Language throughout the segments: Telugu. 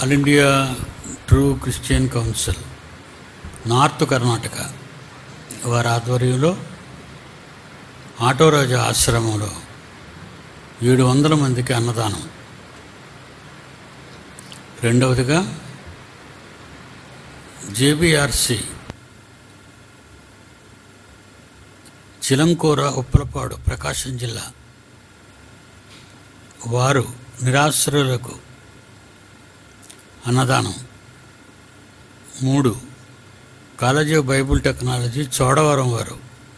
All India true Christian council north Karnataka వారి ఆధ్వర్యంలో ఆటోరాజు ఆశ్రమంలో ఏడు వందల మందికి అన్నదానం రెండవదిగా జేబీఆర్సి చిలంకూర ఉప్పలపాడు ప్రకాశం జిల్లా వారు నిరాశ్రయులకు అన్నదానం మూడు college of bible technology Chodavaram వారు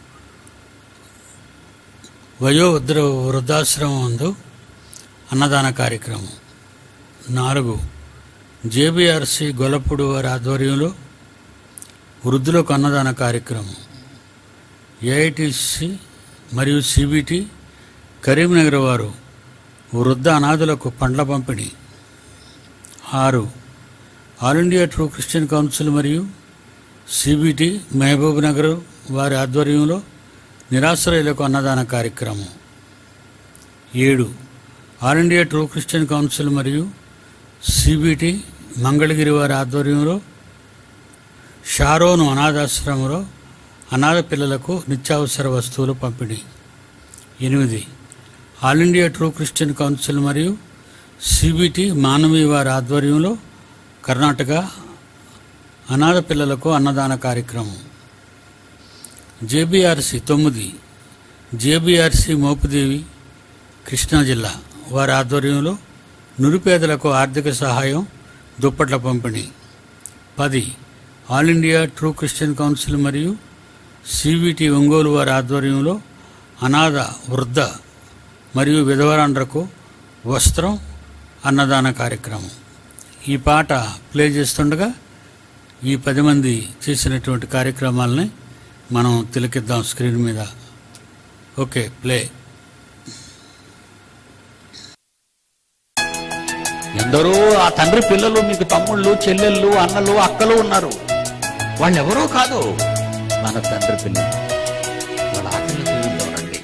వయో వృద్ధ వృద్ధాశ్రమం అందు అన్నదాన కార్యక్రమం నాలుగు జేబీఆర్సి గొల్లపూడి వారి ఆధ్వర్యంలో వృద్ధులకు అన్నదాన కార్యక్రమం ఏఐటిసి మరియు సిబిటి కరీంనగర్ వారు వృద్ధ అనాథులకు పండ్ల పంపిణీ ఆరు all India true Christian council మరియు సిబిటి మహబూబ్ నగర్ వారి ఆధ్వర్యంలో నిరాశ్రయులకు అన్నదాన కార్యక్రమం ఏడు all India true Christian council మరియు సిబిటి మంగళగిరి వారి ఆధ్వర్యంలో షారోను అనాథాశ్రమంలో అనాథ పిల్లలకు నిత్యావసర వస్తువులు పంపిణీ ఎనిమిది all India true Christian council మరియు సిబిటి మానవీ వారి ఆధ్వర్యంలో కర్ణాటక అనాథ పిల్లలకు అన్నదాన కార్యక్రమం జేబీఆర్సి తొమ్మిది జేబీఆర్సి మోపుదేవి కృష్ణా జిల్లా వారి ఆధ్వర్యంలో నిరుపేదలకు ఆర్థిక సహాయం దుప్పట్ల పంపిణీ పది all India true Christian council మరియు సివిటి ఒంగోలు వారి ఆధ్వర్యంలో అనాథ వృద్ధ మరియు విధవరాండ్రకు వస్త్రం అన్నదాన కార్యక్రమం ఈ పాట ప్లే చేస్తుండగా ఈ పది మంది చేసినటువంటి కార్యక్రమాలని మనం తిలకిద్దాం స్క్రీన్ మీద ఓకే ప్లే ఎందరో ఆ తండ్రి పిల్లలు మీకు తమ్ముళ్ళు చెల్లెళ్ళు అన్నలు అక్కలు ఉన్నారు వాళ్ళు ఎవరో కాదు మన తండ్రి పిల్లలు వాళ్ళ ఆకలి తీరులోనండి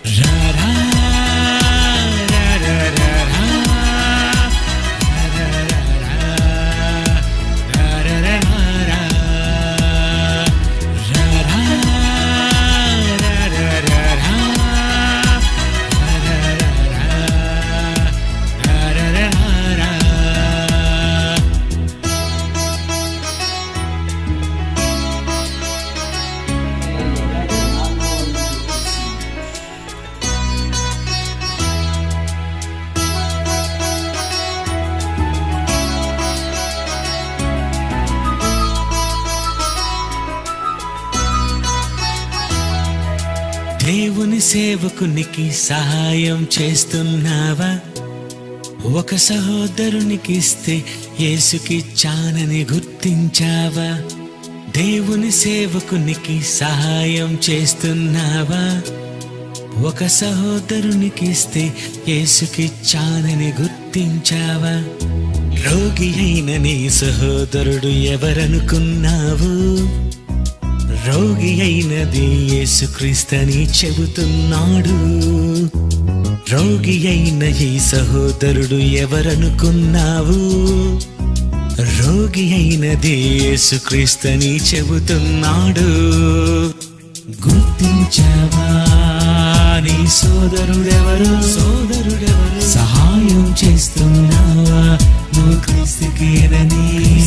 దేవుని సేవకునికి సహాయం చేస్తున్నావా ఒక సహోదరునికి ఇస్తే యేసుకి చానని గుర్తించావా దేవుని సేవకునికి సహాయం చేస్తున్నావా ఒక సహోదరునికి ఇస్తే యేసుకి చానని గుర్తించావా రోగి అయిన నీ సహోదరుడు ఎవరనుకున్నావు రోగి అయినది యేసుక్రీస్తని చెబుతున్నాడు రోగి అయిన ఈ సహోదరుడు ఎవరనుకున్నావు రోగి అయినది యేసుక్రీస్తని చెబుతున్నాడు గుర్తించావా నీ సోదరుడెవరు సోదరుడెవరు సహాయం చేస్తున్నావా నువ్వు క్రీస్తుకేనని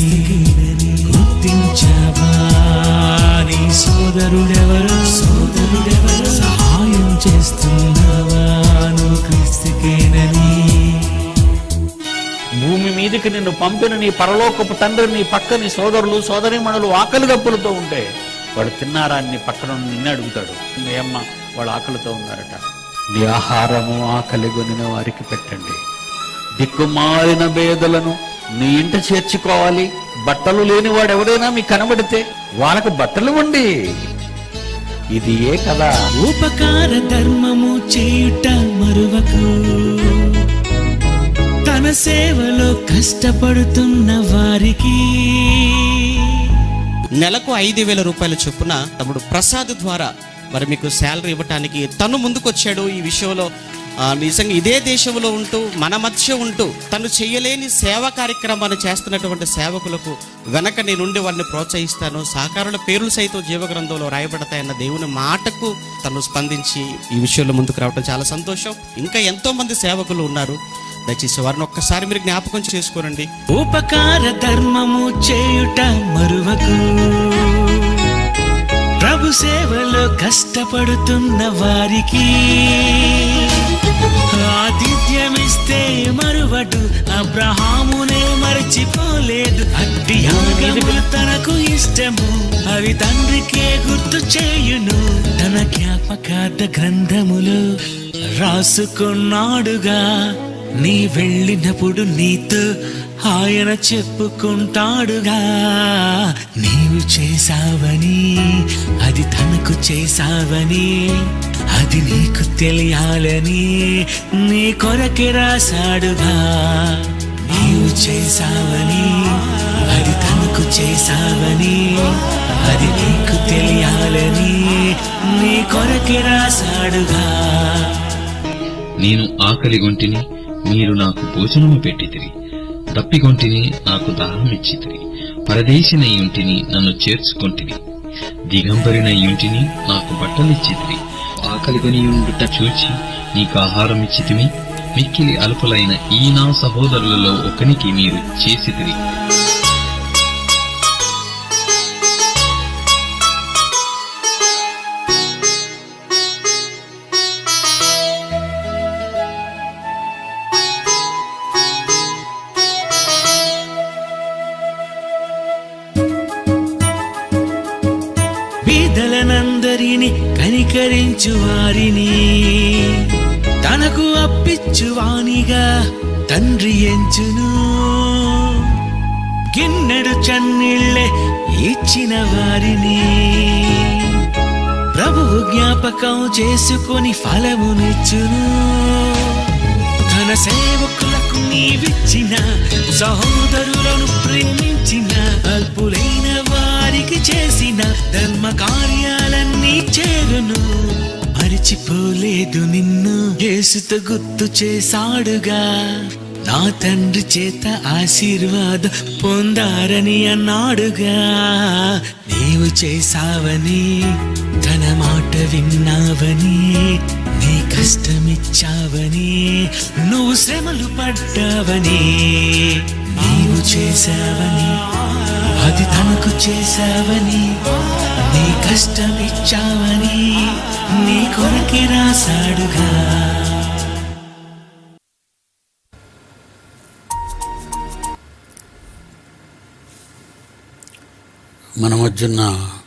గుర్తించావా నీ సోదరుడెవరు సోదరుడెవరు సహాయం చేస్తున్నావా నువ్వు క్రీస్తుకేనని భూమి మీదకి నిన్ను పంపిన నీ పరలోకపు తండ్రి నీ పక్క నీ సోదరులు సోదరిమణులు ఆకలి దప్పులతో ఉంటే వాడు తిన్నారా అని నీ పక్కన ఉన్న నిన్నే అడుగుతాడు మీ అమ్మ వాళ్ళు ఆకలితో ఉన్నారట నీ ఆహారము ఆకలి కొనిన వారికి పెట్టండి దిక్కుమాలిన బేదలను నీ ఇంట చేర్చుకోవాలి బట్టలు లేని వాడు ఎవరైనా మీకు కనబడితే వాళ్ళకి బట్టలు ఇవ్వండి ఇది ఏ కదా ఉపకార ధర్మము చేయుట మరువకు తన సేవలో కష్టపడుతున్న వారికి నెలకు ఐదు వేల రూపాయల చొప్పున తమ్ముడు ప్రసాద్ ద్వారా మరి మీకు శాలరీ ఇవ్వటానికి తను ముందుకొచ్చాడు ఈ విషయంలో ఆ, నిజంగా ఇదే దేశంలో ఉంటూ మన మధ్య ఉంటూ తను చేయలేని సేవా కార్యక్రమాన్ని చేస్తున్నటువంటి సేవకులకు వెనక నేనుండి వారిని ప్రోత్సహిస్తాను సహకారుల పేర్లు సైతం జీవగ్రంథంలో రాయబడతాయన్న దేవుని మాటకు తను స్పందించి ఈ విషయంలో ముందుకు రావడం చాలా సంతోషం ఇంకా ఎంతో మంది సేవకులు ఉన్నారు దయచేసి వారిని ఒక్కసారి మీరు జ్ఞాపకం చేసుకోరండి ఉపకార ధర్మము చేయుట మరువకు ప్రభు సేవలో కష్టపడుతున్న వారికి ఆతిథ్యమిస్తే మరువడు అబ్రహామునే మరచిపోలేదు అట్టి యాగములు తనకు ఇష్టము అవి తండ్రికే గుర్తు చేయును తన జ్ఞాపకార్థ గ్రంథములు రాసుకున్నాడుగా నీ వెళ్ళినప్పుడు నీతో ఆయన చెప్పుకుంటాడుగా నీవు చేసావని అది తనకు చేసావని అది నీకు తెలియాలని నీ కొరకే రాశాడుగా నీవు చేసావని అది తనకు చేసావని అది నీకు తెలియాలని నీ కొరకే రాశాడుగా నేను ఆకలిగొంటిని మీరు నాకు భోజనము పెట్టితిరి దప్పిగొంటిని నాకు దాహమిచ్చితిరి పరదేశినయుంటిని నన్ను చేర్చుకొంటిని దిగంబరినయుంటిని నాకు బట్టలిచ్చితిరి ఆకలిగొనియుండుట చూచి నీకు ఆహారం ఇచ్చితిమి మిక్కిలి అల్పులైన ఈ నా సహోదరులలో ఒకనికి మీరు చేసితిరి బీదలనందరిని కనికరించు వారిని తనకు అప్పిచ్చు వానిగా తండ్రి ఎంచును గిన్నెడు చన్నీళ్ళే ఇచ్చిన వారిని ప్రభువు జ్ఞాపకం చేసుకొని ఫలమునిచ్చును తన సేవకులకు నీవిచ్చిన సహోదరులను ప్రేమించిన అల్పులైన వారికి చేసిన ధర్మ కార్యాలన్నీ చేరును మరిచిపోలేదు నిన్ను యేసుతో గుర్తు చేశాడుగా నా తండ్రి చేత ఆశీర్వాదం పొందారని అన్నాడుగా నీవు చేసావని తన మాట విన్నావని నీ కష్టమిచ్చావని నువ్వు శ్రమలు పడ్డావని నీవు చేసావని అది తనకు చేసావని నీ కష్టమిచ్చావని నీ కొరకి రాశాడుగా మన మధ్యన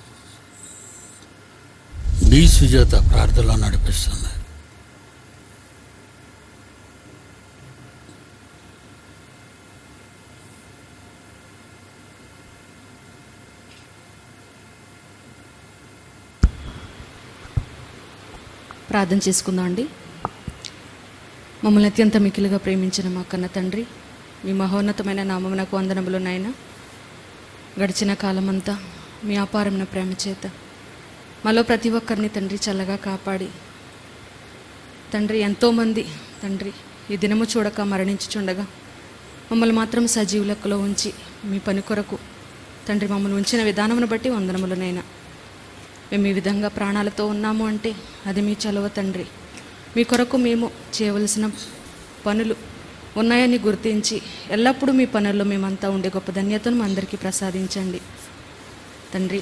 బి సుజాత ప్రార్థనలో నడిపిస్తుంది ప్రార్థన చేసుకుందాం అండి మమ్మల్ని అత్యంత మికిలిగా ప్రేమించిన మా కన్న తండ్రి మీ మహోన్నతమైన నామమునకు వందనములు నాయన గడిచిన కాలమంతా మీ అపారమైన ప్రేమ చేత మాలో ప్రతి ఒక్కరిని తండ్రి చల్లగా కాపాడి తండ్రి ఎంతోమంది తండ్రి ఈ దినము చూడక మరణించుచుండగా మమ్మల్ని మాత్రం సజీవులకులో ఉంచి మీ పని కొరకు తండ్రి మమ్మల్ని ఉంచిన విధానమును బట్టి వందనములనైనా మేము ఈ విధంగా ప్రాణాలతో ఉన్నాము అంటే అది మీ చలవ తండ్రి మీ కొరకు మేము చేయవలసిన పనులు ఉన్నాయని గుర్తించి ఎల్లప్పుడూ మీ పనుల్లో మేమంతా ఉండే గొప్ప ధన్యతను మా అందరికీ ప్రసాదించండి తండ్రి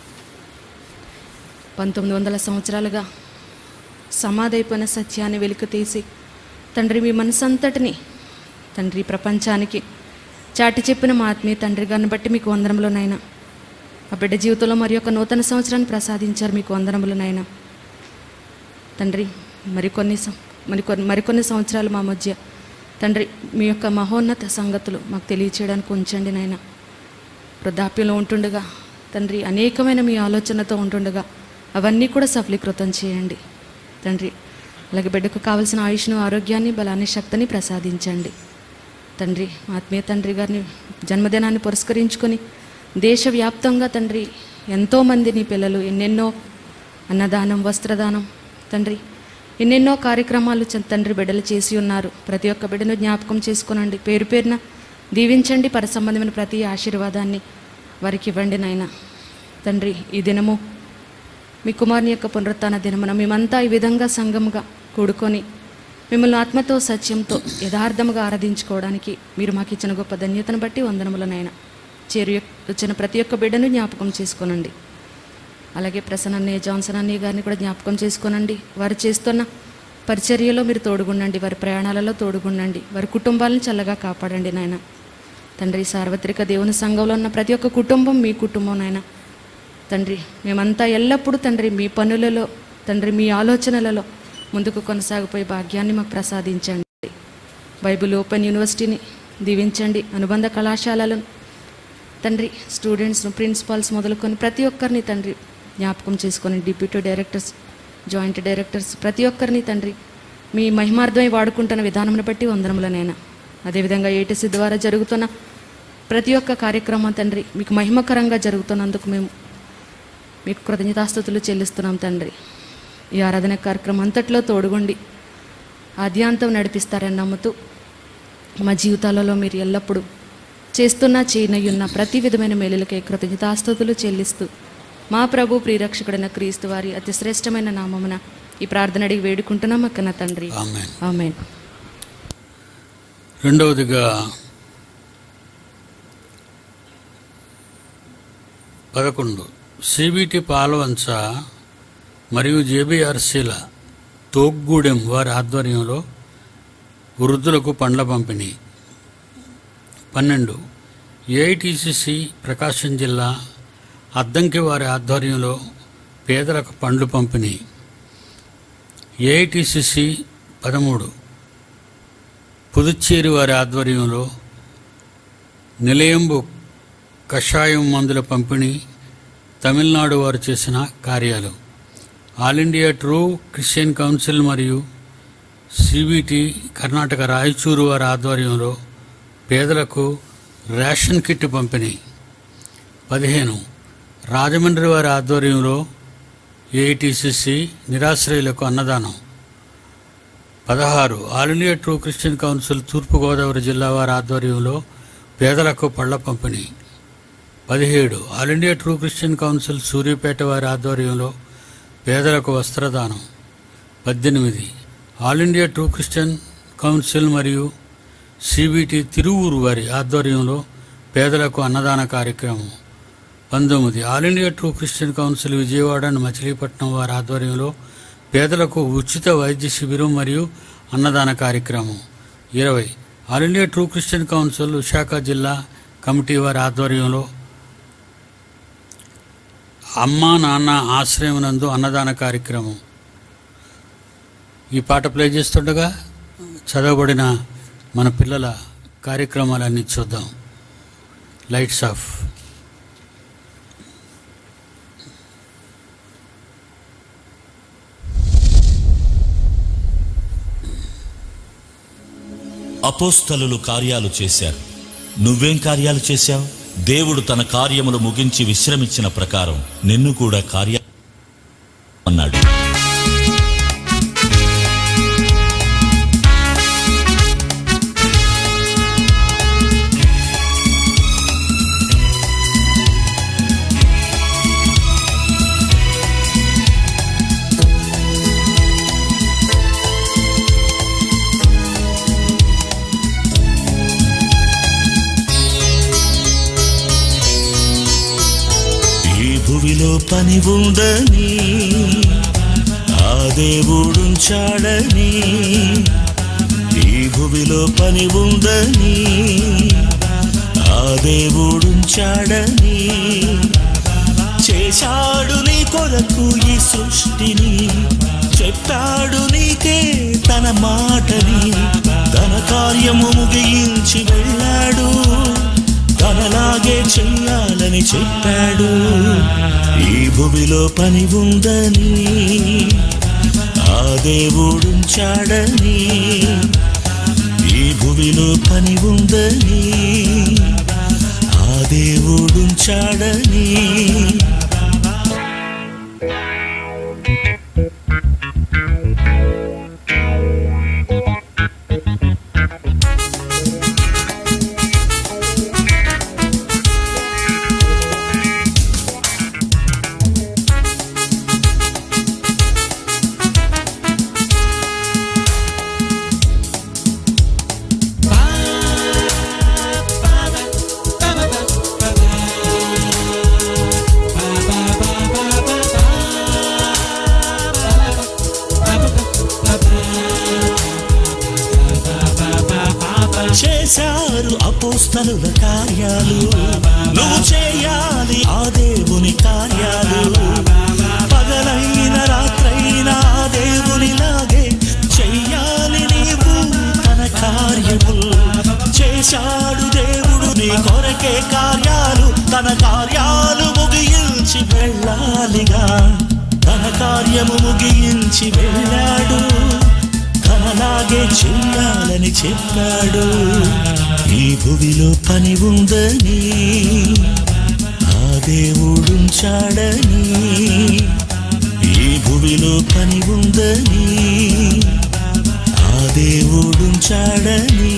పంతొమ్మిది వందల సంవత్సరాలుగా సమాధైపోయిన సత్యాన్ని వెలికి తీసి తండ్రి మీ మనసంతటిని తండ్రి ప్రపంచానికి చాటి చెప్పిన మా ఆత్మీయ తండ్రి గారిని బట్టి మీకు వందనములోనైనా ఆ బిడ్డ జీవితంలో మరి యొక్క నూతన సంవత్సరాన్ని ప్రసాదించారు మీకు వందనములనైనా తండ్రి మరికొన్ని సం- మరికొన్ని మరికొన్ని సంవత్సరాలు మా మధ్య తండ్రి మీ యొక్క మహోన్నత సంగతులు మాకు తెలియచేయడానికి ఉంచండి నాయన వృద్ధాప్యంలో ఉంటుండగా తండ్రి అనేకమైన మీ ఆలోచనతో ఉంటుండగా అవన్నీ కూడా సఫలీకృతం చేయండి తండ్రి అలాగే బిడ్డకు కావలసిన ఆయుష్ను ఆరోగ్యాన్ని బలాన్ని శక్తిని ప్రసాదించండి తండ్రి మా ఆత్మీయ తండ్రి గారిని జన్మదినాన్ని పురస్కరించుకొని దేశవ్యాప్తంగా తండ్రి ఎంతోమంది నీ పిల్లలు ఎన్నెన్నో అన్నదానం వస్త్రదానం తండ్రి ఎన్నెన్నో కార్యక్రమాలు చ- తండ్రి బిడ్డలు చేసి ఉన్నారు ప్రతి ఒక్క బిడ్డను జ్ఞాపకం చేసుకునండి పేరు పేరున దీవించండి పరసంబంధమైన ప్రతి ఆశీర్వాదాన్ని వారికి ఇవ్వండి నాయన తండ్రి ఈ దినము మీ కుమారుని యొక్క పునరుత్థాన దినమున మేమంతా ఈ విధంగా సంఘముగా కూడుకొని మిమ్మల్ని ఆత్మతో సత్యంతో యథార్థముగా ఆరాధించుకోవడానికి మీరు మాకు ఇచ్చిన గొప్ప ధన్యతను బట్టి వందనములనైనా చేరు వచ్చిన ప్రతి ఒక్క బిడ్డను జ్ఞాపకం చేసుకోనండి అలాగే ప్రసన్న అన్నయ్య జాన్సన్ అన్నయ్య గారిని కూడా జ్ఞాపకం చేసుకోనండి వారు చేస్తున్న పరిచర్యలో మీరు తోడుగుండండి వారి ప్రయాణాలలో తోడుగుండండి వారి కుటుంబాలను చల్లగా కాపాడండి నాయన తండ్రి సార్వత్రిక దేవుని సంఘంలో ఉన్న ప్రతి ఒక్క కుటుంబం మీ కుటుంబం నాయన తండ్రి మేమంతా ఎల్లప్పుడూ తండ్రి మీ పనులలో తండ్రి మీ ఆలోచనలలో ముందుకు కొనసాగిపోయే భాగ్యాన్ని మాకు ప్రసాదించండి బైబిల్ ఓపెన్ యూనివర్సిటీని దీవించండి అనుబంధ కళాశాలలను తండ్రి స్టూడెంట్స్ను ప్రిన్సిపాల్స్ మొదలుకొని ప్రతి ఒక్కరిని తండ్రి జ్ఞాపకం చేసుకొని డిప్యూటీ డైరెక్టర్స్ జాయింట్ డైరెక్టర్స్ ప్రతి ఒక్కరిని తండ్రి మీ మహిమార్థమై వాడుకుంటున్న విధానంను బట్టి వందనములనైనా అదేవిధంగా ఏటీసీ ద్వారా జరుగుతున్న ప్రతి ఒక్క కార్యక్రమం తండ్రి మీకు మహిమకరంగా జరుగుతున్నందుకు మేము మీకు కృతజ్ఞతాస్థుతులు చెల్లిస్తున్నాం తండ్రి ఈ ఆరాధన కార్యక్రమం అంతట్లో తోడుగుండి ఆద్యాంతం నడిపిస్తారని నమ్ముతూ మా జీవితాలలో మీరు ఎల్లప్పుడూ చేస్తున్న చేయనయ్యున్న ప్రతి విధమైన మేలులకే కృతజ్ఞతాస్తుతులు చెల్లిస్తూ మా ప్రభు ప్రియరక్షకుడైన క్రీస్తు వారి అతి శ్రేష్టమైన నామమున ఈ ప్రార్థన అడిగి వేడుకుంటున్నాం అక్కన తండ్రి ఆమెన్ ఆమెన్ రెండవదిగా పదకొండు సిబిటి పాలవంచ మరియు జేబీఆర్సీల తోగ్గూడెం వారి ఆధ్వర్యంలో వృద్ధులకు పండ్ల పంపిణీ పన్నెండు ఏఐటిసిసి ప్రకాశం జిల్లా అద్దంకి వారి ఆధ్వర్యంలో పేదలకు పండ్లు పంపిణీ ఏఐటిసిసి పదమూడు పుదుచ్చేరి వారి ఆధ్వర్యంలో నిలయంబు కషాయం మందుల పంపిణీ తమిళనాడు వారు చేసిన కార్యాలు all India true Christian council మరియు సిబిటి కర్ణాటక రాయచూరు వారి ఆధ్వర్యంలో పేదలకు రేషన్ కిట్ పంపిణీ పదిహేను రాజమండ్రి వారి ఆధ్వర్యంలో ఏఐటిసిసి నిరాశ్రయులకు అన్నదానం పదహారు all India true Christian council తూర్పుగోదావరి జిల్లా వారి ఆధ్వర్యంలో పేదలకు పళ్ల పంపిణీ పదిహేడు all India true Christian council Suryapet వారి ఆధ్వర్యంలో పేదలకు వస్త్రదానం పద్దెనిమిది all India true Christian council మరియు సిబిటి తిరువూరు వారి ఆధ్వర్యంలో పేదలకు అన్నదాన కార్యక్రమం పంతొమ్మిది all India true Christian council Vijayawada and Machilipatnam వారి ఆధ్వర్యంలో పేదలకు ఉచిత వైద్య శిబిరం మరియు అన్నదాన కార్యక్రమం ఇరవై all India true Christian council Visakha జిల్లా కమిటీ వారి ఆధ్వర్యంలో అమ్మా నాన్న ఆశ్రయం నందు అన్నదాన కార్యక్రమం ఈ పాట ప్లే చేస్తుండగా చదవబడిన మన పిల్లల కార్యక్రమాలన్నీ చూద్దాం లైట్స్ ఆఫ్ అపోస్తలులు కార్యాలు చేశారు నువ్వేం కార్యాలు చేశావు దేవుడు తన కార్యములు ముగించి విశ్రమించిన ప్రకారం నిన్ను కూడా కార్య అన్నాడు ఈ భువిలో పని ఉందని ఆ దేవుడుంచాడని ఈ భువిలో పని ఉందని ఆ దేవుడుంచాడని చేశాడు నీ కొరకు ఈ సృష్టిని చెప్పాడు నీకే తన మాటని తన కార్యము ముగించి వెళ్ళాడు తనలాగే చెయ్యాలని చెప్పాడు ఈ భూమిలో పని ఉందని ఆ దేవుడుంచాడని ఈ భూమిలో పని ఉందని ఆ దేవుడుంచాడని చేశారు అపోస్తలుల కార్యాలు నువ్వు చేయాలి ఆ దేవుని కార్యాలు పగలైన రాత్రైనా ఆ దేవునిలాగే చెయ్యాలి నీవు తన కార్యములు చేశాడు దేవుడు నీ కొరకే కార్యాలు తన కార్యాలు ముగించి వెళ్ళాలిగా తన కార్యము ముగించి వెళ్ళాడు తనలాగే చెయ్యాలని చెప్పాడు ఈ భువిలో పని ఉందని ఆ దేవుడుంచాడని ఈ భువిలో పని ఉందని ఆ దేవుడుంచాడని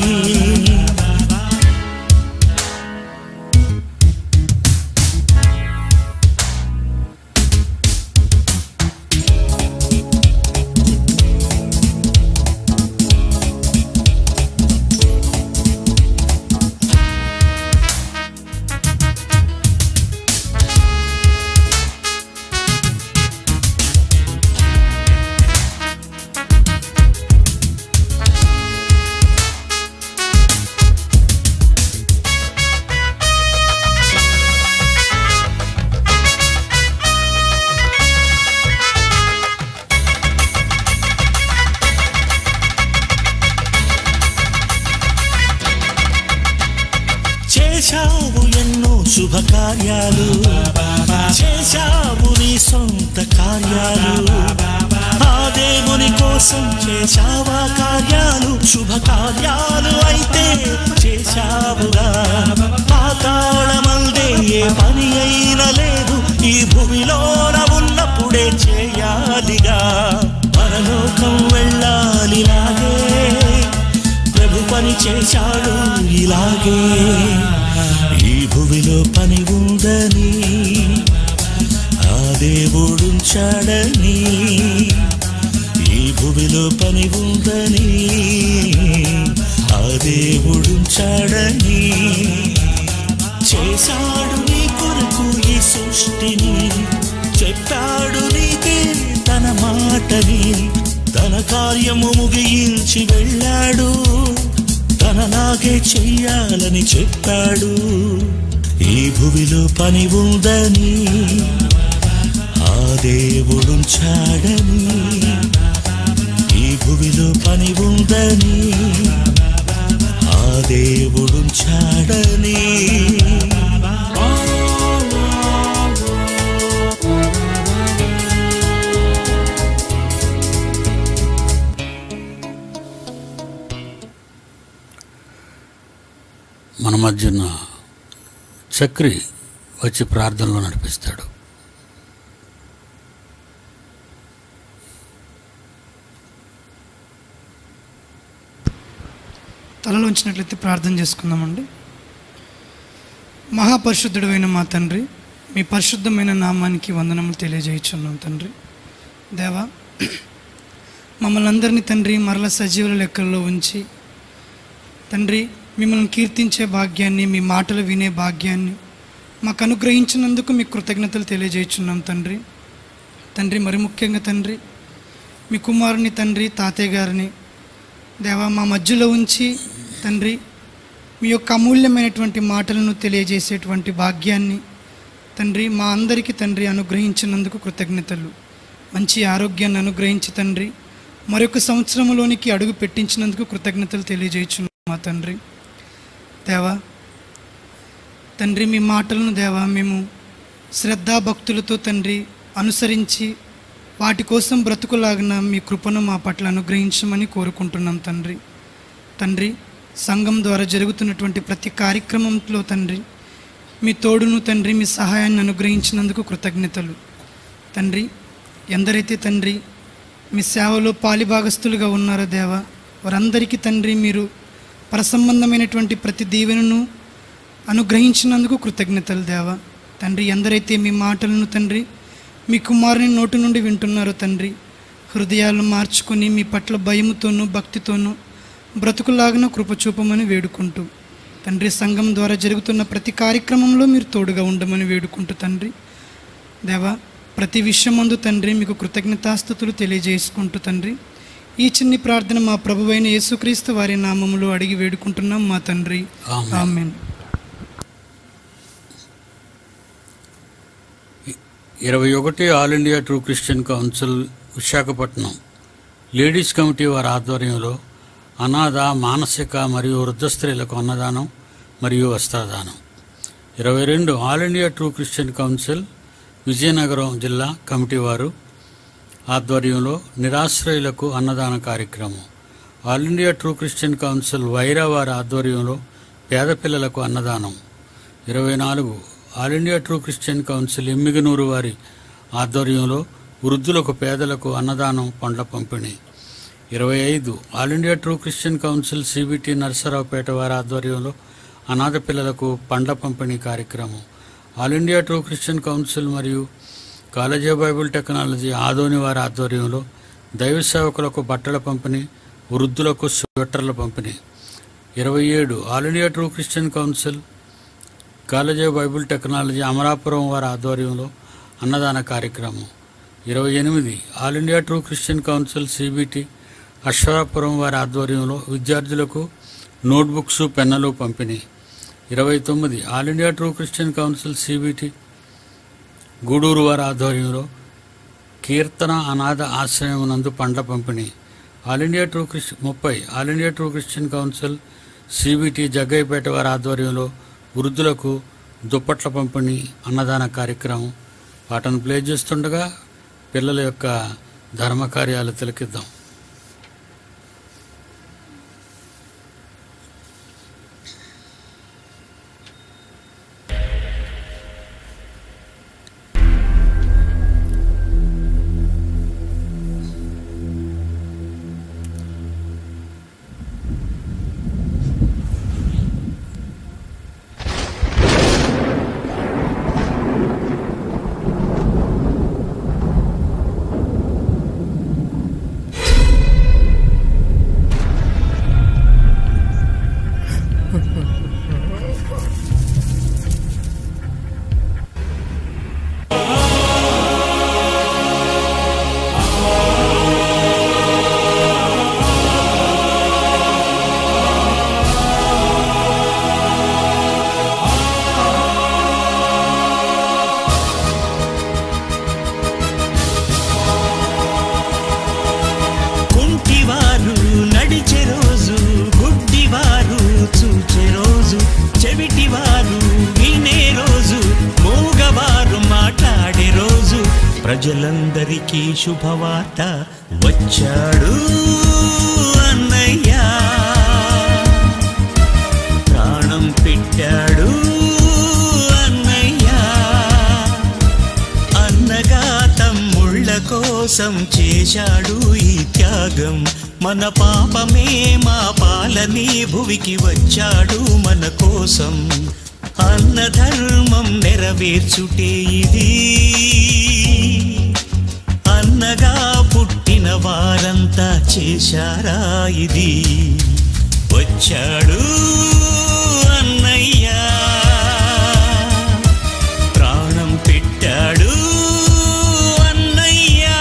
చేశావు ఎన్నో శుభకార్యాలు చేశావు నీ సొంత కార్యాలు ఆ దేవుని కోసం చేశావా కార్యాలు శుభకార్యాలు అయితే చేశావుగా పాతాళమందే ఏ పని అయినా లేదు ఈ భూమిలోన ఉన్నప్పుడే చేయాలిగా పరలోకం వెళ్ళాలిలాగే ప్రభు పని చేశాడు ఇలాగే ఈ భువిలో పని ఉందని ఆ దేవుడుంచాడని ఈ భువిలో పని ఉందని ఆ దేవుడుంచాడని చేశాడు నీ కొరకు ఈ సృష్టిని చెప్పాడు నీకే తన మాటని తన కార్యము ముగించి వెళ్ళాడు తనలాగే చెయ్యాలని చెప్పాడు ఈ భువిలో పని ఉందని ఆ దేవుడుంచాడని ఈ భువిలో పని ఉందని ఆ దేవుడుంచాడని మన మధ్యన చక్రి వచ్చి ప్రార్థనలో నడిపిస్తాడు తలలో ఉంచినట్లయితే ప్రార్థన చేసుకుందామండి మహాపరిశుద్ధుడైన మా తండ్రి మీ పరిశుద్ధమైన నామానికి వందనములు తెలియజేయుచున్నాం తండ్రి దేవా మమ్మల్ని అందరినీ తండ్రి మరల సజీవుల లెక్కల్లో ఉంచి తండ్రి మిమ్మల్ని కీర్తించే భాగ్యాన్ని మీ మాటలు వినే భాగ్యాన్ని మాకు అనుగ్రహించినందుకు మీకు కృతజ్ఞతలు తెలియజేయుచున్నాం తండ్రి తండ్రి మరి ముఖ్యంగా తండ్రి మీ కుమారుని తండ్రి తాతయ్య గారిని దేవా మా మధ్యలో ఉంచి తండ్రి మీ యొక్క అమూల్యమైనటువంటి మాటలను తెలియజేసేటువంటి భాగ్యాన్ని తండ్రి మా అందరికీ తండ్రి అనుగ్రహించినందుకు కృతజ్ఞతలు మంచి ఆరోగ్యాన్ని అనుగ్రహించి తండ్రి మరొక సంవత్సరంలోనికి అడుగు పెట్టించినందుకు కృతజ్ఞతలు తెలియజేయుచున్నాం మా తండ్రి దేవా తండ్రి మీ మాటలను దేవా మేము శ్రద్ధాభక్తులతో తండ్రి అనుసరించి వాటి కోసం బ్రతుకులాగిన మీ కృపను మా పట్ల అనుగ్రహించమని కోరుకుంటున్నాం తండ్రి తండ్రి సంఘం ద్వారా జరుగుతున్నటువంటి ప్రతి కార్యక్రమంలో తండ్రి మీ తోడును తండ్రి మీ సహాయాన్ని అనుగ్రహించినందుకు కృతజ్ఞతలు తండ్రి ఎందరైతే తండ్రి మీ సేవలో పాలిభాగస్తులుగా ఉన్నారో దేవా వారందరికీ తండ్రి మీరు పరసంబంధమైనటువంటి ప్రతి దీవెనను అనుగ్రహించినందుకు కృతజ్ఞతలు దేవా తండ్రి ఎందరైతే మీ మాటలను తండ్రి మీ కుమారుని నోటి నుండి వింటున్నారో తండ్రి హృదయాలు మార్చుకొని మీ పట్ల భయముతోనూ భక్తితోనూ బ్రతుకులాగిన కృపచూపమని వేడుకుంటూ తండ్రి సంఘం ద్వారా జరుగుతున్న ప్రతి కార్యక్రమంలో మీరు తోడుగా ఉండమని వేడుకుంటూ తండ్రి దేవా ప్రతి విషయమందు తండ్రి మీకు కృతజ్ఞతాస్థుతులు తెలియజేసుకుంటూ తండ్రి ఈ చిన్ని ప్రార్థన మా ప్రభువైన యేసుక్రీస్తు వారి నామములో అడిగి వేడుకుంటున్నాం మా తండ్రి ఆమేన్. ఆమెన్ ఇరవై ఒకటి all India true Christian council Visakhapatnam ladies committee వారి ఆధ్వర్యంలో అనాథ మానసిక మరియు వృద్ధ స్త్రీలకు అన్నదానం మరియు వస్త్రదానం ఇరవై రెండు all India true Christian council Vizianagaram జిల్లా కమిటీ వారు ఆధ్వర్యంలో నిరాశ్రయులకు అన్నదాన కార్యక్రమం all India true Christian council Wyra వారి ఆధ్వర్యంలో పేద పిల్లలకు అన్నదానం ఇరవై నాలుగు all India true Christian council Emmiganur వారి ఆధ్వర్యంలో వృద్ధులకు పేదలకు అన్నదానం పండ్ల పంపిణీ ఇరవై ఐదు all India true Christian council CBT Narasaraopet వారి ఆధ్వర్యంలో అనాథ పిల్లలకు పండ్ల పంపిణీ కార్యక్రమం all India true Christian council మరియు college of bible technology Adoni వారి ఆధ్వర్యంలో దైవ సేవకులకు బట్టల పంపిణీ వృద్ధులకు స్వెట్టర్ల పంపిణీ ఇరవై ఏడు all India true Christian council college of bible technology Amarapuram వారి ఆధ్వర్యంలో అన్నదాన కార్యక్రమం ఇరవై ఎనిమిది all India true Christian council CBT Ashwarapuram వారి ఆధ్వర్యంలో విద్యార్థులకు నోట్బుక్స్ పెన్నులు పంపిణీ ఇరవై తొమ్మిది all India true Christian council CBT Gudur వారి ఆధ్వర్యంలో కీర్తన అనాథ ఆశ్రయం నందు పండ్ల పంపిణీ ఆల్ ఇండియా ట్రూ క్రిస్టి ముప్పై all India true Christian council CBT Jaggayyapeta వారి ఆధ్వర్యంలో వృద్ధులకు దుప్పట్ల పంపిణీ అన్నదాన కార్యక్రమం వాటిని ప్లే చేస్తుండగా పిల్లల యొక్క ధర్మ కార్యాలు తిలకిద్దాం కుంటివారు నడిచే రోజు గుడ్డివారు చూచే రోజు చెవిటివారు వినే రోజు మూగవారు మాట్లాడే రోజు ప్రజలందరికీ శుభవార్త వచ్చాడు అన్నయ్యా ప్రాణం పెట్టాడు అన్నయ్యా అన్నగా తమ్ముళ్ళ కోసం చేశాడు ఈ త్యాగం మన పాపమే మా పాలని భువికి వచ్చాడు మన కోసం అన్న ధర్మం నెరవేర్చుటే ఇది అన్నగా పుట్టిన వారంతా చేశారా ఇది వచ్చాడు అన్నయ్యా ప్రాణం పెట్టాడు అన్నయ్యా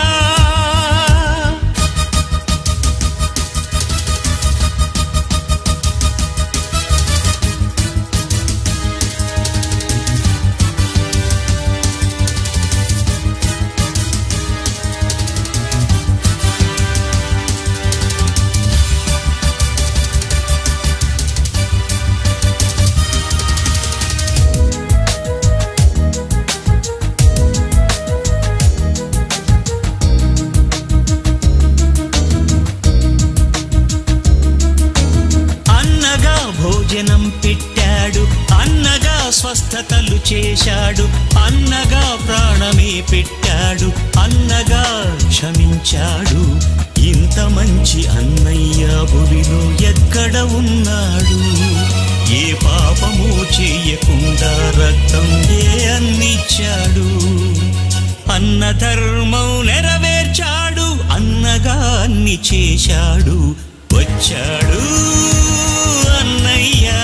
అన్నగా భోజనం పెట్టాడు అన్నగా స్వస్థతలు చేశాడు అన్నగా ప్రాణమే పెట్టాడు అన్నగా క్షమించాడు ఇంత మంచి అన్నయ్య భువిలో ఎక్కడ ఉన్నాడు ఏ పాపము చేయకుండా రక్తం ఏ అన్నిచ్చాడు అన్న ధర్మం నెరవేర్చాడు అన్నగా అన్ని చేశాడు వచ్చాడు అన్నయ్యా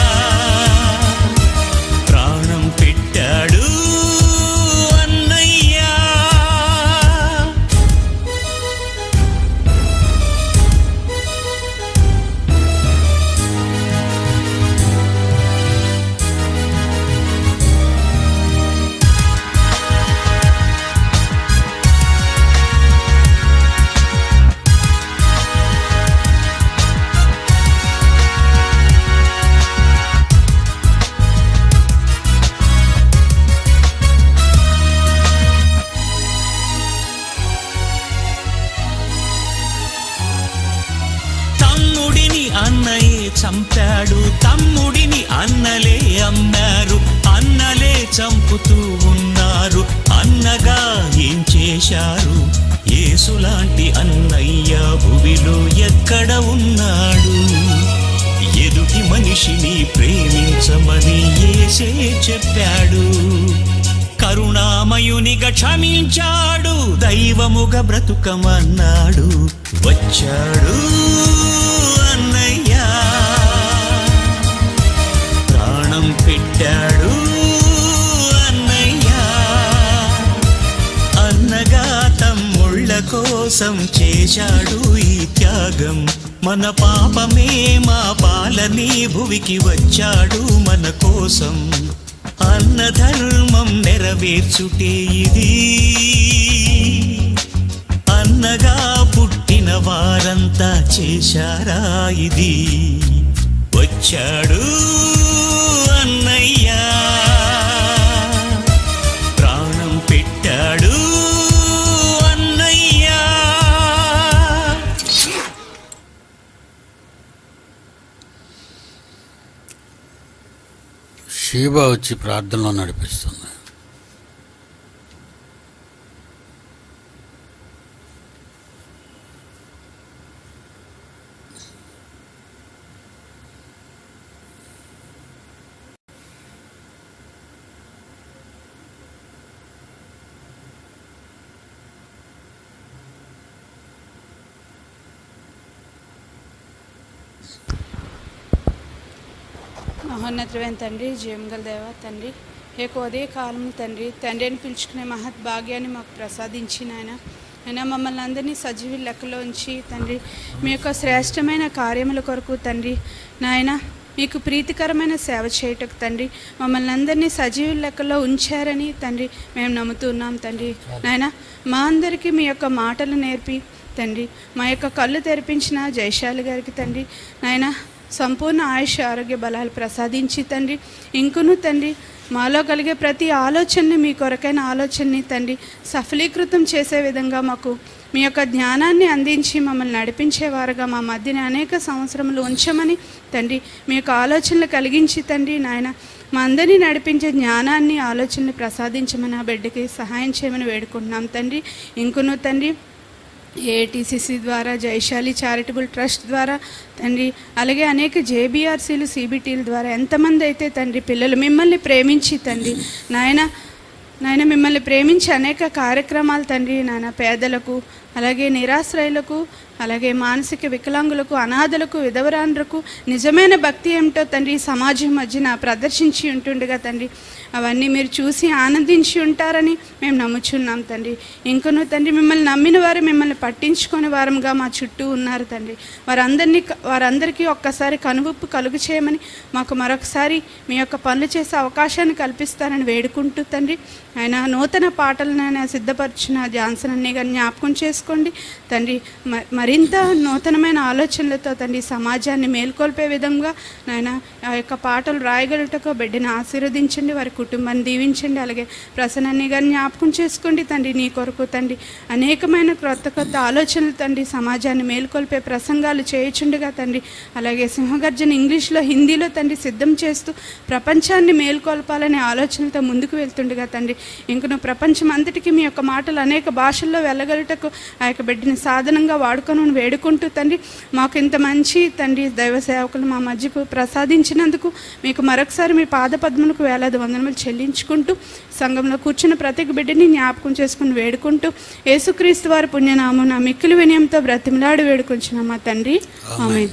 ప్రాణం పెట్టాడు అన్నయ్యా తమ్ముడిని అన్నయే చంపాడు తమ్ముడిని అన్నలే అమ్మారు అన్నలే చంపుతూ ఉన్నారు అన్నగా ఏం చేశారు యేసులాంటి అన్నయ్య భువిలో ఎక్కడ ఉన్నాడు ఎదుటి మనిషిని ప్రేమించమని యేసే చెప్పాడు కరుణామయునిగా క్షమించాడు దైవముగా బ్రతుకమన్నాడు వచ్చాడు అన్నయ్య ప్రాణం పెట్టాడు అన్నయ్య అన్నగా తమ్ముళ్ళ కోసం చేశాడు ఈ త్యాగం మన పాపమే మా పాలని భువికి వచ్చాడు మన కోసం అన్న ధర్మం నెరవేర్చుటే ఇది అన్నగా పుట్టిన వారంతా చేశారా ఇది వచ్చాడు అన్నయ్య ప్రాణం పెట్టాడు అన్నయ్య షీబా వచ్చి ప్రార్థనలో నడిపిస్తుంది మహోన్నతమైన తండ్రి జీవంగల దేవ తండ్రి ఏ ఉదయ కాలం తండ్రి తండ్రి అని పిలుచుకునే మహత్ భాగ్యాన్ని మాకు ప్రసాదించిన ఆయన అయినా మమ్మల్ని అందరినీ సజీవి లెక్కలో ఉంచి తండ్రి మీ యొక్క శ్రేష్టమైన కార్యముల కొరకు తండ్రి నాయన మీకు ప్రీతికరమైన సేవ చేయటకు తండ్రి మమ్మల్ని అందరినీ సజీవి లెక్కలో ఉంచారని తండ్రి మేము నమ్ముతున్నాం తండ్రి నాయన మా అందరికీ మీ యొక్క మాటలు నేర్పి తండ్రి మా యొక్క కళ్ళు తెరిపించిన జయశాలి గారికి తండ్రి నాయన సంపూర్ణ ఆయుష్ ఆరోగ్య బలాలు ప్రసాదించి తండ్రి ఇంకును తండ్రి మాలో కలిగే ప్రతి ఆలోచనని మీ కొరకైన ఆలోచనని తండ్రి సఫలీకృతం చేసే విధంగా మాకు మీ యొక్క జ్ఞానాన్ని అందించి మమ్మల్ని నడిపించేవారుగా మా మధ్యన అనేక సంవత్సరములు ఉంచమని తండ్రి మీ యొక్క ఆలోచనలు కలిగించి తండ్రి నాయన మా అందరినీ నడిపించే జ్ఞానాన్ని ఆలోచనలు ప్రసాదించమని ఆ బిడ్డకి సహాయం చేయమని వేడుకుంటున్నాం తండ్రి ఇంకును తండ్రి ఏటీసీసీ ద్వారా జైశాలి చారిటబుల్ ట్రస్ట్ ద్వారా తండ్రి అలాగే అనేక జేబీఆర్సీలు సిబిటీల ద్వారా ఎంతమంది అయితే తండ్రి పిల్లలు మిమ్మల్ని ప్రేమించి తండ్రి నాయన నాయన మిమ్మల్ని ప్రేమించి అనేక కార్యక్రమాలు తండ్రి నాయన పేదలకు అలాగే నిరాశ్రయులకు అలాగే మానసిక వికలాంగులకు అనాథలకు విధవరాండ్రకు నిజమైన భక్తి ఏమిటో తండ్రి ఈ సమాజం మధ్యన ప్రదర్శించి ఉంటుండగా తండ్రి అవన్నీ మీరు చూసి ఆనందించి ఉంటారని మేము నమ్ముచున్నాం తండ్రి ఇంకనూ తండ్రి మిమ్మల్ని నమ్మిన వారు మిమ్మల్ని పట్టించుకునే వారంగా మా చుట్టూ ఉన్నారు తండ్రి వారందరినీ వారందరికీ ఒక్కసారి కనువిప్పు కలుగు చేయమని మాకు మరొకసారి మీ యొక్క పనులు చేసే అవకాశాన్ని కల్పిస్తారని వేడుకుంటూ తండ్రి ఆయన నూతన పాటలను ఆయన సిద్ధపరిచిన జాన్సన్ అన్నీ గారిని జ్ఞాపకం చేసుకోండి తండ్రి మ- మరింత నూతనమైన ఆలోచనలతో తండ్రి సమాజాన్ని మేల్కొల్పే విధంగా నాయన ఆ యొక్క పాటలు రాయగలుగుటకు బిడ్డని ఆశీర్వదించండి వారి కుటుంబాన్ని దీవించండి అలాగే ప్రసన్నని గారిని జ్ఞాపకం చేసుకోండి తండ్రి నీ కొరకు తండ్రి అనేకమైన క్రొత్త కొత్త ఆలోచనలు తండ్రి సమాజాన్ని మేల్కొల్పే ప్రసంగాలు చేయుచుండగా తండ్రి అలాగే సింహగర్జన ఇంగ్లీష్లో హిందీలో తండ్రి సిద్ధం చేస్తూ ప్రపంచాన్ని మేల్కొల్పాలనే ఆలోచనలతో ముందుకు వెళ్తుండగా తండ్రి ఇంకను ప్రపంచం అంతటికీ మీ యొక్క మాటలు అనేక భాషల్లో వెళ్ళగలుగుటకు ఆ యొక్క బిడ్డని సాధనంగా వాడుకొని వేడుకుంటూ తండ్రి మాకు ఇంత మంచి తండ్రి దైవ సేవకులు మా మధ్యకు ప్రసాదించినందుకు మీకు మరొకసారి మీ పాద పద్మలకు వేలాది వందనములు చెల్లించుకుంటూ సంఘంలో కూర్చున్న ప్రతి బిడ్డని జ్ఞాపకం చేసుకుని వేడుకుంటూ యేసుక్రీస్తు వారి పుణ్యనామం నా మిక్కిలి వినయంతో బ్రతిమలాడి వేడుకుంటున్నాం మా తండ్రి ఆమె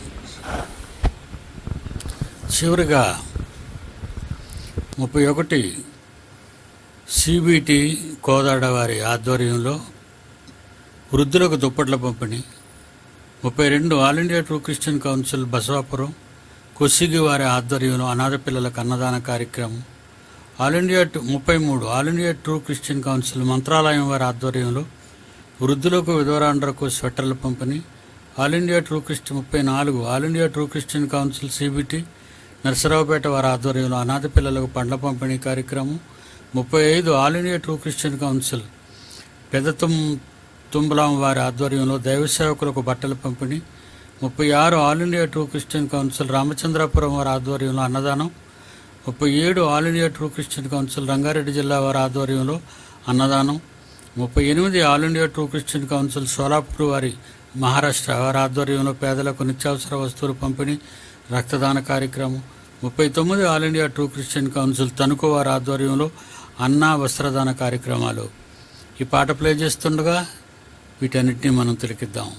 చివరిగా ముప్పై ఒకటి సిబిటి కోదాడ వారి ఆధ్వర్యంలో వృద్ధులకు దుప్పట్ల పంపిణీ ముప్పై రెండు all India true Christian council Basavapuram Kosigi వారి ఆధ్వర్యంలో అనాథ పిల్లలకు అన్నదాన కార్యక్రమం ఆల్ ఇండియా టు- ముప్పై మూడు all India true Christian council Mantralayam వారి ఆధ్వర్యంలో వృద్ధులకు విధవరాండ్రకు స్వెటర్ల పంపిణీ ఆల్ ఇండియా ట్రూ క్రిస్టియన్ ముప్పై నాలుగు all India true Christian council CBT Narasaraopet వారి ఆధ్వర్యంలో అనాథ పిల్లలకు పండ్ల పంపిణీ కార్యక్రమం ముప్పై ఐదు all India true Christian council పెద్ద తుమ్ తుంబలాం వారి ఆధ్వర్యంలో దైవ సేవకులకు బట్టల పంపిణీ ముప్పై ఆరు all India true Christian council Ramachandrapuram వారి ఆధ్వర్యంలో అన్నదానం ముప్పై ఏడు all India true Christian council Rangareddy జిల్లా వారి ఆధ్వర్యంలో అన్నదానం ముప్పై ఎనిమిది all India true Christian council Solapur వారి మహారాష్ట్ర వారి ఆధ్వర్యంలో పేదలకు నిత్యావసర వస్తువుల పంపిణీ రక్తదాన కార్యక్రమం ముప్పై తొమ్మిది all India true Christian council Tanuku వారి ఆధ్వర్యంలో అన్న వస్త్రదాన కార్యక్రమాలు ఈ పాట ప్లే చేస్తుండగా వీటన్నిటిని మనం తిలకిద్దాం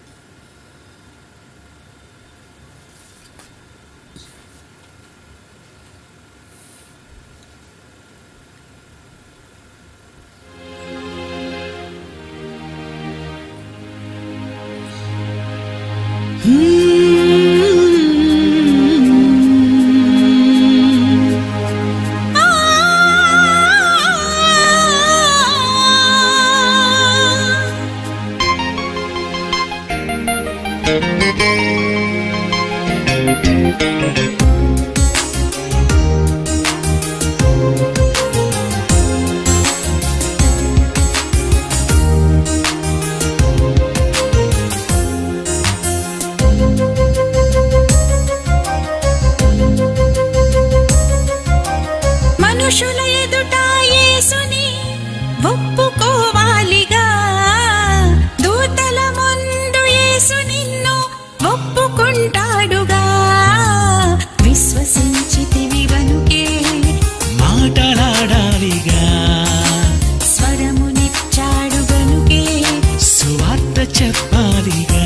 మనుషుల ఎదుట యేసుని ఒప్పుకోవాలిగా దూతల ముందు యేసు నిన్ను ఒప్పుకుంటాడుగా విశ్వసించితివి వనుకే మాటలాడాలిగా స్వరమునిచ్చాడు గనుకే సువార్త చెప్పాలిగా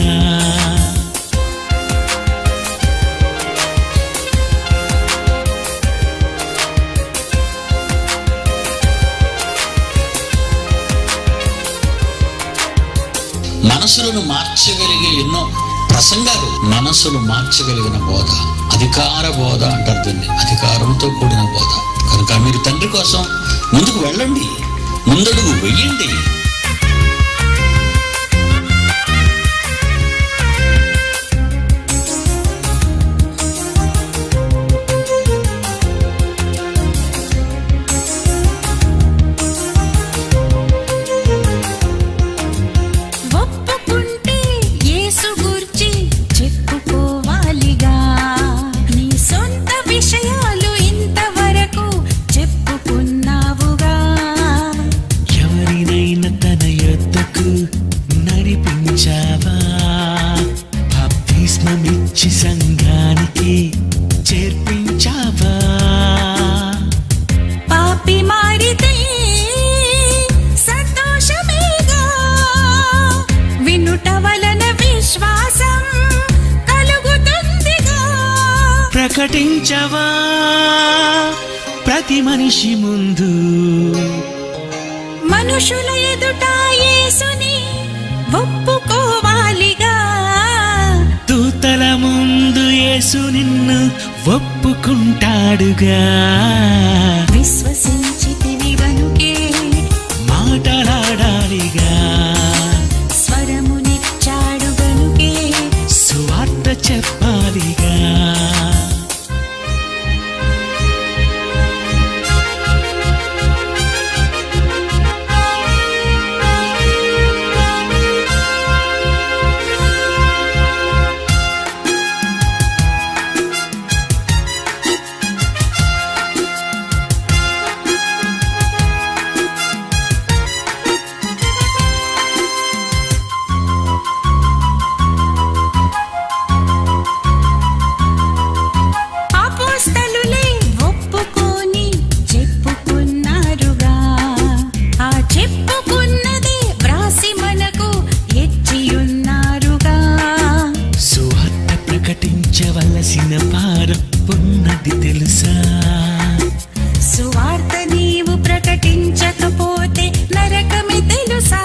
మనసులను మార్చగలిగే ఎన్నో ప్రసంగాలు మనసును మార్చగలిగిన బోధ అధికార బోధ అంటారు దీన్ని అధికారంతో కూడిన బోధ కనుక మీరు తండ్రి కోసం ముందుకు వెళ్ళండి ముందడుగు వెయ్యండి ఒప్పుకుంటే యేసు గూర్చి చెప్పుకోవాలిగా నీ సొంత విషయాలు ఇంతవరకు చెప్పుకున్నావుగా ఎవరినైనా తన యొద్దకు నడిపించావా బాప్తిస్మమిచ్చి సంఘానికి చేర్పించావా పాపి మారితే సంతోషమేగా వినుట వలన విశ్వాసం కలుగుతుందిగా ప్రకటించవా ప్రతి మనిషి ముందు మనుషుల ఎదుట యేసుని ఒప్పుకోవాలిగా దూతల ముందు యేసు నిన్ను ఒప్పుకుంటాడుగా విశ్వసించితివి వనుకే మాటలాడాలిగా స్వరమునిచ్చాడు గనుకే సువార్త చెప్పాలిగా అపోస్తలులే ఒప్పుకొని చెప్పుకున్నారుగా ఆ చెప్పుకున్నదే వ్రాసి మనకు ఎచ్చియున్నారుగా సువార్త ప్రకటించవలసిన భారం ఉన్నది తెలుసా సువార్త నీవు ప్రకటించకపోతే నరకమే తెలుసా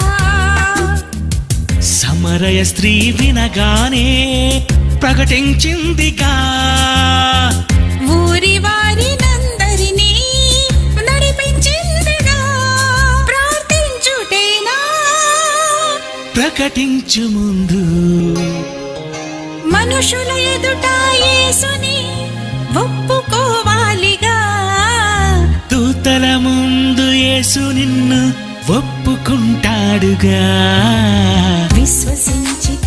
సమరయ స్త్రీ వినగానే ప్రకటించిందిగా ఊరి వారినందరినీ నడిపించిందిగా ప్రార్థించుటేనా ప్రకటించు ముందు మనుషుల ఎదుట యేసుని ఒప్పుకోవాలిగా దూతల ముందు యేసు నిన్ను ఒప్పుకుంటాడుగా విశ్వసించి